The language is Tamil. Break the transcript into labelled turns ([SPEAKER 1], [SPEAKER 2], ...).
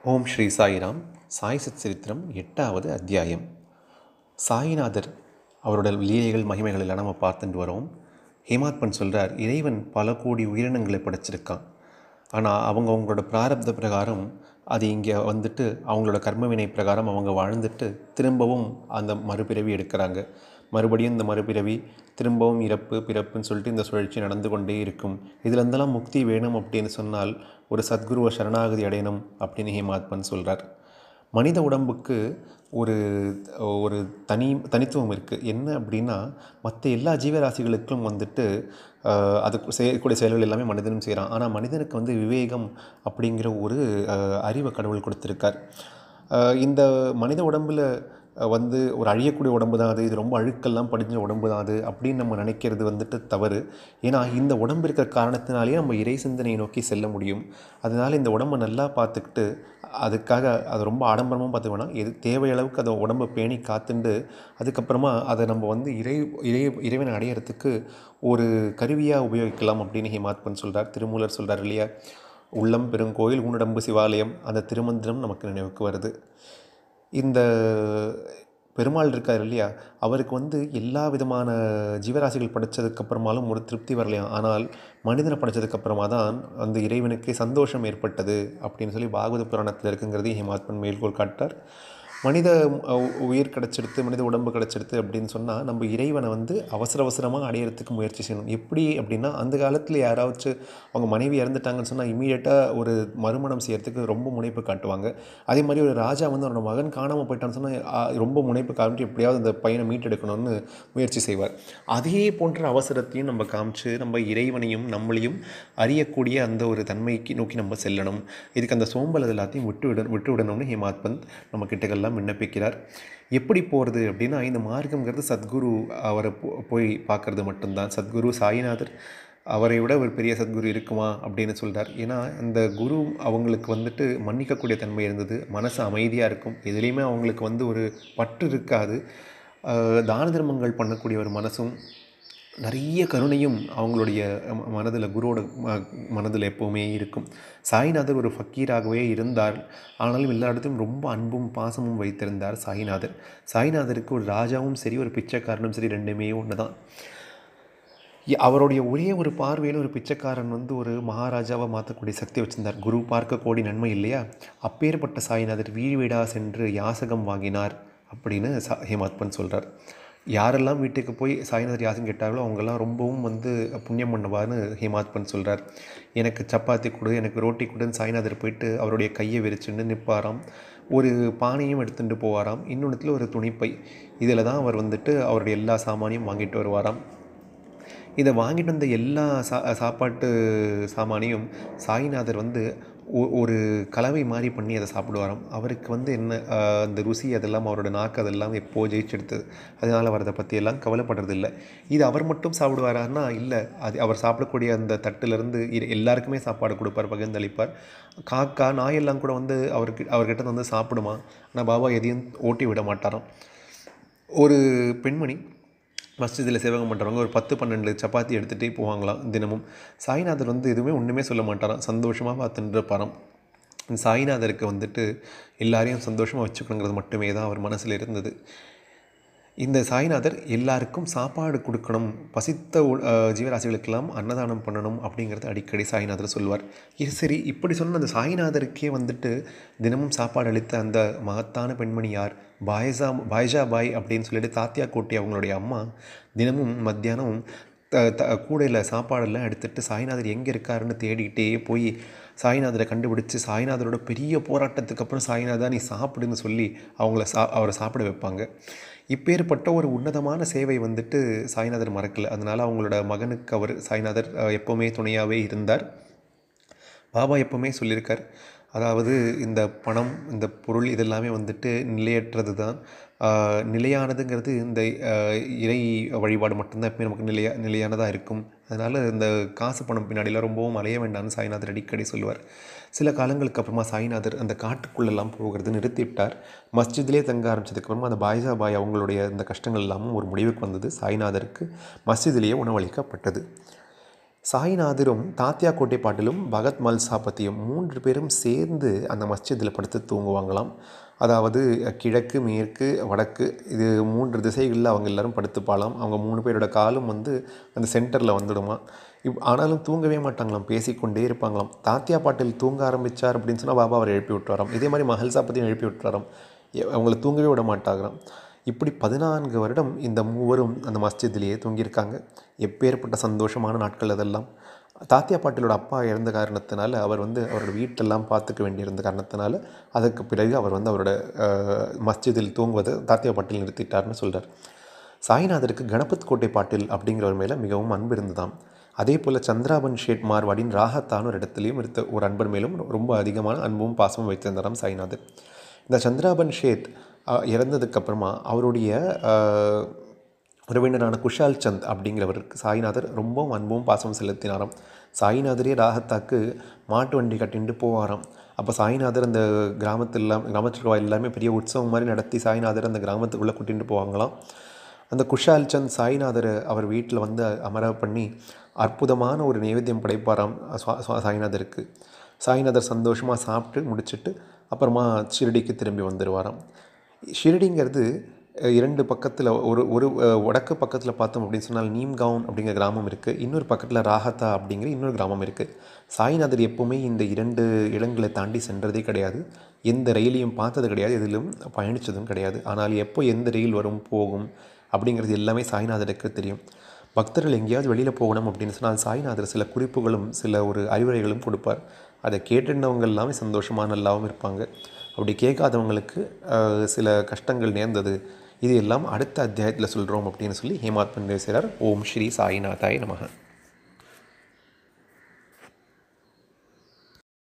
[SPEAKER 1] ஓம் ஸ்ரீ சாய்ராம் சாய் சத் சரித்திரம் எட்டாவது அத்தியாயம் சாய்நாதர் அவரோட லீலைகள் மகிமைகள் எல்லாம் நம்ம பார்த்துட்டு வரோம் ஹேமாத்மன் சொல்கிறார் இறைவன் பல கோடி உயிரினங்களை படைச்சிருக்கான் ஆனால் அவங்க அவங்களோட பிராரப்த பிரகாரம் அது இங்கே வந்துட்டு அவங்களோட கர்மவினை பிரகாரம் அவங்க வாழ்ந்துட்டு திரும்பவும் அந்த மறுபிறவி எடுக்கிறாங்க மறுபடியும் இந்த மறுபிறவி திரும்பவும் இறப்பு பிறப்புன்னு சொல்லிட்டு இந்த சுழற்சி நடந்து கொண்டே இருக்கும் இதுல இருந்தெல்லாம் முக்தி வேணும் அப்படின்னு சொன்னால் ஒரு சத்குருவை சரணாகதி அடையணும் அப்படின்னு ஹேமாத்மன் சொல்கிறார் மனித உடம்புக்கு ஒரு ஒரு தனி தனித்துவம் இருக்குது என்ன அப்படின்னா மற்ற எல்லா ஜீவராசிகளுக்கும் வந்துட்டு ஆஹ், அதுக்கு செய்யக்கூடிய செயல்கள் எல்லாமே மனிதனும் செய்கிறான் ஆனால் மனிதனுக்கு வந்து விவேகம் அப்படிங்கிற ஒரு ஆஹ், அறிவை கடவுள் கொடுத்துருக்கார் ஆஹ், இந்த மனித உடம்பில் வந்து ஒரு அழியக்கூடிய உடம்பு தான் அது இது ரொம்ப அழுக்கெல்லாம் படிஞ்ச உடம்பு தான் அது அப்படின்னு நம்ம நினைக்கிறது வந்துட்டு தவறு ஏன்னா இந்த உடம்பு இருக்கிற காரணத்தினாலேயே நம்ம இறை சிந்தனையை நோக்கி செல்ல முடியும் அதனால இந்த உடம்பை நல்லா பார்த்துக்கிட்டு அதுக்காக அது ரொம்ப ஆடம்பரமாக பார்த்து வேணாம் எது தேவையளவுக்கு அதை உடம்பை பேணி காத்துண்டு அதுக்கப்புறமா அதை நம்ம வந்து இறை இறை இறைவனை அடையிறதுக்கு ஒரு கருவியாக உபயோகிக்கலாம் அப்படின்னு ஹிமாத்மன் சொல்கிறார் திருமூலர் சொல்கிறார் இல்லையா உள்ளம் பெருங்கோயில் ஊனடம்பு சிவாலயம் அந்த திருமந்திரம் நமக்கு நினைவுக்கு வருது இந்த பெருமாள் இருக்கார் இல்லையா அவருக்கு வந்து எல்லா விதமான ஜீவராசிகள் படைச்சதுக்கப்புறமாலும் ஒரு திருப்தி வரலையாம் ஆனால் மனிதனை படைச்சதுக்கப்புறமா தான் அந்த இறைவனுக்கு சந்தோஷம் ஏற்பட்டது அப்படின்னு சொல்லி பாகவத புராணத்தில் இருக்குங்கிறது ஹிமாத்மன் மேல்கோள் காட்டார் மனித அஹ், உயிர் கிடச்சிடுத்து மனித உடம்பு கிடச்சிடுத்து அப்படின்னு சொன்னால் நம்ம இறைவனை வந்து அவசர அவசரமாக அடையிறதுக்கு முயற்சி செய்யணும் எப்படி அப்படின்னா அந்த காலத்தில் யாராச்சும் அவங்க மனைவி இறந்துட்டாங்கன்னு சொன்னால் இமீடியட்டாக ஒரு மறுமணம் செய்யறதுக்கு ரொம்ப முனைப்பு காட்டுவாங்க அதே மாதிரி ஒரு ராஜா வந்து அவனோட மகன் காணாமல் போயிட்டான்னு சொன்னால் ரொம்ப முனைப்பு காமிச்சு எப்படியாவது அந்த பையனை மீட்டெடுக்கணும்னு முயற்சி செய்வார் அதே போன்ற அவசரத்தையும் நம்ம காமிச்சு நம்ம இறைவனையும் நம்மளையும் அறியக்கூடிய அந்த ஒரு தன்மைக்கு நோக்கி நம்ம செல்லணும் இதுக்கு அந்த சோம்பல் அது எல்லாத்தையும் விட்டு விட விட்டு விடணும்னு ஹேமாத்பந்த் நம்ம கிட்டக்கெல்லாம் விண்ணப்பிக்கிறார் எப்படி போகிறது அப்படின்னா இந்த மார்க்கங்கிறது சத்குரு அவரை போ- போய் பார்க்கறது மட்டும்தான் சத்குரு சாய்நாதர் அவரை விட ஒரு பெரிய சத்குரு இருக்குமா அப்படின்னு சொல்றார் ஏன்னா அந்த குரு அவங்களுக்கு வந்துட்டு மன்னிக்கக்கூடிய தன்மை இருந்தது மனசு அமைதியாக இருக்கும் எதுலேயுமே அவங்களுக்கு வந்து ஒரு பற்று இருக்காது ஆஹ் தான தர்மங்கள் பண்ணக்கூடிய ஒரு மனசும் நிறைய கருணையும் அவங்களுடைய மனதில் குருவோட மனதில் எப்போவுமே இருக்கும் சாய்நாதர் ஒரு ஃபக்கீராகவே இருந்தார் ஆனாலும் எல்லா இடத்துலையும் ரொம்ப அன்பும் பாசமும் வைத்திருந்தார் சாய்நாதர் சாய்நாதருக்கு ஒரு ராஜாவும் சரி ஒரு பிச்சைக்காரனும் சரி ரெண்டுமே ஒன்று தான் இ- அவருடைய ஒரே ஒரு பார்வையில் ஒரு பிச்சைக்காரன் வந்து ஒரு மகாராஜாவை மாற்றக்கூடிய சக்தி வச்சிருந்தார் குரு பார்க்க கோடி நன்மை இல்லையா அப்பேற்பட்ட சாய்நாதர் வீடு வீடாக சென்று யாசகம் வாங்கினார் அப்படின்னு சா ஹேமாத்மன் சொல்கிறார் யாரெல்லாம் வீட்டுக்கு போய் சாய்நாதர் யாசகம் கேட்டார்களோ அவங்கெல்லாம் ரொம்பவும் வந்து புண்ணியம் பண்ணுவார்னு ஹேமாத்மன் சொல்கிறார் எனக்கு சப்பாத்தி கொடு எனக்கு ரோட்டி கொடுன்னு சாய்நாதர் போயிட்டு அவருடைய கையை விரிச்சுன்னு நிற்பாராம் ஒரு பானையும் எடுத்துகிட்டு போவாராம் இன்னொன்றுத்தில் ஒரு துணிப்பை இதில் தான் அவர் வந்துட்டு அவருடைய எல்லா சாமானையும் வாங்கிட்டு வருவாராம் இதை வாங்கிட்டு வந்த எல்லா சா சாப்பாட்டு சாமானையும் சாய்நாதர் வந்து ஒ- ஒரு கலவை மாதிரி பண்ணி அதை சாப்பிடுவாராம் அவருக்கு வந்து என்ன ஆஹ், அந்த ருசி அதெல்லாம் அவரோட நாக்கு அதெல்லாம் எப்போ ஜெயிச்செடுத்தது அதனால் அவர் அதை பற்றி எல்லாம் கவலைப்படுறது இல்லை இது அவர் மட்டும் சாப்பிடுவாரான்னா இல்லை அது அவர் சாப்பிடக்கூடிய அந்த தட்டிலிருந்து இரு- எல்லாருக்குமே சாப்பாடு கொடுப்பார் பகிர்ந்தளிப்பார் காக்கா நாயெல்லாம் கூட வந்து அவருக்கு அவர்கிட்ட வந்து சாப்பிடுமா ஆனால் பாபா எதையும் ஓட்டி விட மாட்டாராம் ஒரு பெண்மணி மஸ்ஜிதில் சேவகம் பண்ணுறவங்க ஒரு பத்து பன்னெண்டு சப்பாத்தி எடுத்துகிட்டே போவாங்களாம் தினமும் சாய்நாதர் வந்து எதுவுமே ஒன்றுமே சொல்ல மாட்டாராம் சந்தோஷமாக பார்த்துட்டு இருப்பாராம் சாய்நாதருக்கு வந்துட்டு எல்லாரையும் சந்தோஷமாக வச்சுக்கணுங்கிறது மட்டுமே தான் அவர் மனசில் இருந்தது இந்த சாய்நாதர் எல்லாருக்கும் சாப்பாடு கொடுக்கணும் பசித்த உ- அஹ் ஜீவராசிகளுக்கெல்லாம் அன்னதானம் பண்ணணும் அப்படிங்கிறது அடிக்கடி சாய்நாதர் சொல்வார் இது சரி இப்படி சொன்ன அந்த சாய்நாதருக்கே வந்துட்டு தினமும் சாப்பாடு அளித்த அந்த மகத்தான பெண்மணி யார் பாய்ஸா பாய்ஜா பாய் அப்படின்னு சொல்லிட்டு தாத்தியா கோட்டி அவங்களுடைய அம்மா தினமும் மத்தியானம் த த கூடையில் சாப்பாடெல்லாம் எடுத்துட்டு சாய்நாதர் எங்கே இருக்காருன்னு தேடிக்கிட்டே போய் சாய்நாதரை கண்டுபிடிச்சு சாய்நாதரோட பெரிய போராட்டத்துக்கு அப்புறம் சாய்நாதா நீ சாப்பிடுன்னு சொல்லி அவங்கள சா அவரை சாப்பிட வைப்பாங்க இப்பேற்பட்ட ஒரு உன்னதமான சேவை வந்துட்டு சாய்நாதர் மறக்கல அதனால அவங்களோட மகனுக்கு அவர் சாய்நாதர் அஹ், எப்போவுமே துணையாகவே இருந்தார் பாபா எப்பவுமே சொல்லியிருக்கார் அதாவது இந்த பணம் இந்த பொருள் இதெல்லாமே வந்துட்டு நிலையற்றது தான் ஆஹ் நிலையானதுங்கிறது இந்த ஆஹ் இறை வழிபாடு மட்டும்தான் எப்பவுமே நமக்கு நிலையா நிலையானதாக இருக்கும் அதனால் இந்த காசு பணம் பின்னாடிலாம் ரொம்பவும் அலைய வேண்டாம்னு சாய்நாதர் அடிக்கடி சொல்லுவார் சில காலங்களுக்கு அப்புறமா சாய்நாதர் அந்த காட்டுக்குள்ளெல்லாம் போகிறது நிறுத்திவிட்டார் மஸ்ஜிதிலே தங்க ஆரம்பிச்சதுக்கப்புறமா அந்த பாய்ஜா பாய் அவங்களுடைய இந்த கஷ்டங்கள் எல்லாமும் ஒரு முடிவுக்கு வந்தது சாய்நாதருக்கு மஸ்ஜிதிலேயே உணவளிக்கப்பட்டது சாய்நாதரும் தாத்தியா கோட்டை பாட்டிலும் பகத் மல்சா பற்றியும் மூன்று பேரும் சேர்ந்து அந்த மஸ்ஜிதில் படுத்து தூங்குவாங்களாம் அதாவது கிழக்கு மேற்கு வடக்கு இது மூன்று திசைகளில் அவங்க எல்லாரும் படுத்துப்பாலாம் அவங்க மூணு பேரோட காலும் வந்து அந்த சென்டரில் வந்துடுமா இப் ஆனாலும் தூங்கவே மாட்டாங்களாம் பேசிக்கொண்டே இருப்பாங்களாம் தாத்தியா பாட்டில் தூங்க ஆரம்பித்தார் அப்படின்னு சொன்னால் பாபா அவரை எழுப்பி விட்டுறாராம் இதே மாதிரி மஹல்சா பற்றியும் எழுப்பி விட்டுறாராம் எ- அவங்கள தூங்கவே விட மாட்டாங்களாம் இப்படி பதினான்கு வருடம் இந்த மூவரும் அந்த மஸ்ஜிதிலேயே தூங்கியிருக்காங்க எப்பேற்பட்ட சந்தோஷமான நாட்கள் அதெல்லாம் தாத்தியா பாட்டிலோட அப்பா இறந்த காரணத்தினால அவர் வந்து அவரோட வீட்டெல்லாம் பார்த்துக்க வேண்டியிருந்த காரணத்தினால அதற்கு பிறகு அவர் வந்து அவரோட அஹ், மஸ்ஜிதில் தூங்குவதை தாத்தியா பாட்டில் நிறுத்திட்டார்னு சொல்கிறார் சாய்நாதருக்கு கணபத் கோட்டை பாட்டில் அப்படிங்கிறவர் மேலே மிகவும் அன்பு இருந்ததாம் அதே போல் சந்திராபன் ஷேட் மார்வாடின் ராகத்தான ஒரு இடத்துலையும் இருந்த ஒரு அன்பர் மேலும் ரொம்ப அதிகமான அன்பும் பாசமும் வைத்திருந்தாராம் சாய்நாதர் இந்த சந்திராபன் ஷேட் அஹ், இறந்ததுக்கு அப்புறமா அவருடைய அஹ், உறவினரான குஷால் சந்த் அப்படிங்கிறவருக்கு சாய்நாதர் ரொம்பவும் அன்பும் பாசமும் செலுத்தினாராம் சாய்நாதரே ராகத்தாக்கு மாட்டு வண்டி கட்டிட்டு போவாராம் அப்போ சாய்நாதர் அந்த கிராமத்தில் எல்லாம் கிராமத்தில் இருக்க எல்லாமே பெரிய உற்சவம் மாதிரி நடத்தி சாய்நாதர் அந்த கிராமத்துக்குள்ளே கூட்டிகிட்டு போவாங்களாம் அந்த குஷால் சந்த் சாய்நாதரை அவர் வீட்டில் வந்து அமர பண்ணி அற்புதமான ஒரு நைவேத்தியம் படைப்பாராம் சுவா- சுவா- சாய்நாதருக்கு சாய்நாதர் சந்தோஷமாக சாப்பிட்டு முடிச்சிட்டு அப்புறமா ஷிரடிக்கு திரும்பி வந்துடுவாராம் ஷிரடிங்கிறது அஹ், இரண்டு பக்கத்தில் ஒரு ஒரு அஹ், வடக்கு பக்கத்தில் பார்த்தோம் அப்படின்னு சொன்னால் நீம்கவுன் அப்படிங்கிற கிராமம் இருக்குது இன்னொரு பக்கத்தில் ராகத்தா அப்படிங்கிற இன்னொரு கிராமம் இருக்குது சாய்நாதர் எப்பவுமே இந்த இரண்டு இடங்களை தாண்டி சென்றதே கிடையாது எந்த ரயிலையும் பார்த்தது கிடையாது எதிலும் பயணித்ததும் கிடையாது ஆனால் எப்போ எந்த ரயில் வரும் போகும் அப்படிங்கிறது எல்லாமே சாய்நாதருக்கு தெரியும் பக்தர்கள் எங்கேயாவது வெளியில் போகணும் அப்படின்னு சொன்னால் சாய்நாதர் சில குறிப்புகளும் சில ஒரு அறிவுரைகளும் கொடுப்பார் அதை கேட்டுனவங்க எல்லாமே சந்தோஷமாக நல்லாவும் இருப்பாங்க அப்படி கேட்காதவங்களுக்கு ஆஹ், சில கஷ்டங்கள் நேர்ந்தது இது எல்லாம் அடுத்த அத்தியாயத்தில் சொல்கிறோம் அப்படின்னு சொல்லி ஹேமாத் பண்டே செய்கிறார் ஓம் ஸ்ரீ சாய்நாதாய் நமக